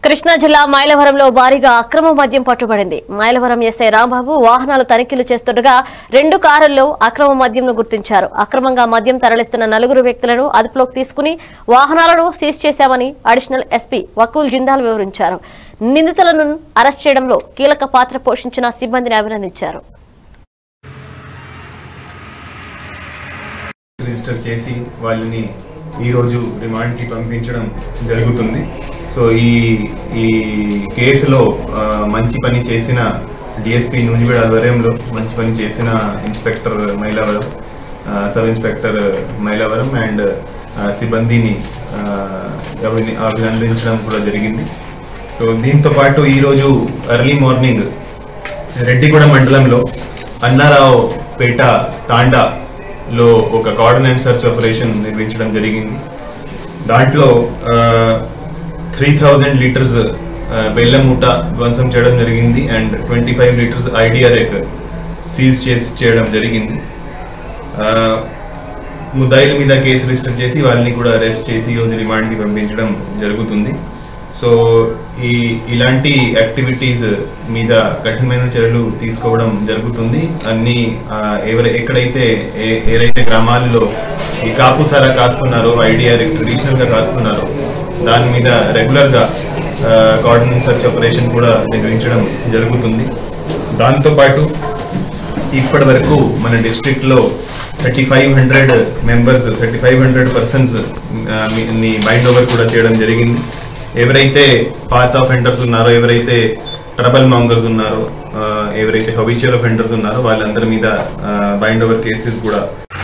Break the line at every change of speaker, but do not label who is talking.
కృష్ణా జిల్లా మైలవరంలో భారీగా అక్రమ మద్యం పట్టుబడింది మైలవరం ఎస్ఐ రాంబాబు వాహనాలు తనిఖీలు చేస్తుండగా రెండు కారుల్లో అక్రమ మద్యంను గుర్తించారు అక్రమంగా మద్యం తరలిస్తున్న నలుగురు వ్యక్తులను అదుపులోకి తీసుకుని వాహనాలను సీజ్ చేశామని అడిషనల్ ఎస్పీ వకూల్ జిందాల్ వివరించారు నిందితులను అరెస్ట్ చేయడంలో కీలక పాత్ర పోషించిన సిబ్బందిని అభినందించారు
రిజిస్టర్ చేసి వాళ్ళని ఈరోజు రిమాండ్కి పంపించడం జరుగుతుంది సో ఈ ఈ కేసులో ఆ, మంచి పని చేసిన డిఎస్పి నూజివేడ్ ఆధ్వర్యంలో మంచి పని చేసిన ఇన్స్పెక్టర్ మైలవరం ఆ, సబ్ ఇన్స్పెక్టర్ మైలవరం అండ్ ఆ, సిబ్బందిని ఆ, అభిని- అభినందించడం కూడా జరిగింది సో దీంతో పాటు ఈరోజు ఎర్లీ మార్నింగ్ రెడ్డిగూడ మండలంలో అన్నారావు పేట తాండాలో ఒక కోఆర్డినేట్ సర్చ్ ఆపరేషన్ నిర్వహించడం జరిగింది దాంట్లో త్రీ థౌజండ్ లీటర్స్ బెల్లం మూట ధ్వంసం చేయడం జరిగింది అండ్ ట్వంటీ ఫైవ్ లీటర్స్ ఐడిఆర్ఎక్ సీజ్ చేసి చేయడం జరిగింది ఆ, ముద్దాయిల మీద కేసు రిజిస్టర్ చేసి వాళ్ళని కూడా అరెస్ట్ చేసి ఈరోజు రిమాండ్కి పంపించడం జరుగుతుంది సో ఈ ఇలాంటి యాక్టివిటీస్ మీద కఠినమైన చర్యలు తీసుకోవడం జరుగుతుంది అన్ని ఆ, ఎవరు ఎక్కడైతే ఏ- ఏదైతే గ్రామాల్లో ఈ కాపు సారా కాస్తున్నారో ఐడిఆర్ ట్రెడిషనల్గా కాస్తున్నారో దాని మీద రెగ్యులర్గా కోఆర్డినేట్ సర్చ్ ఆపరేషన్ కూడా నిర్వహించడం జరుగుతుంది దాంతోపాటు ఇప్పటి వరకు మన డిస్ట్రిక్ట్ లో thirty five hundred members thirty five hundred persons ని మైండ్ ఓవర్ కూడా చేయడం జరిగింది ఎవరైతే పాత్ ఆఫెండర్స్ ఉన్నారో ఎవరైతే ట్రబల్ మాంగర్స్ ఉన్నారో ఆ, ఎవరైతే హబిచువల్ అఫెండర్స్ ఉన్నారో వాళ్ళందరి మీద బైండ్ ఓవర్ కేసెస్ కూడా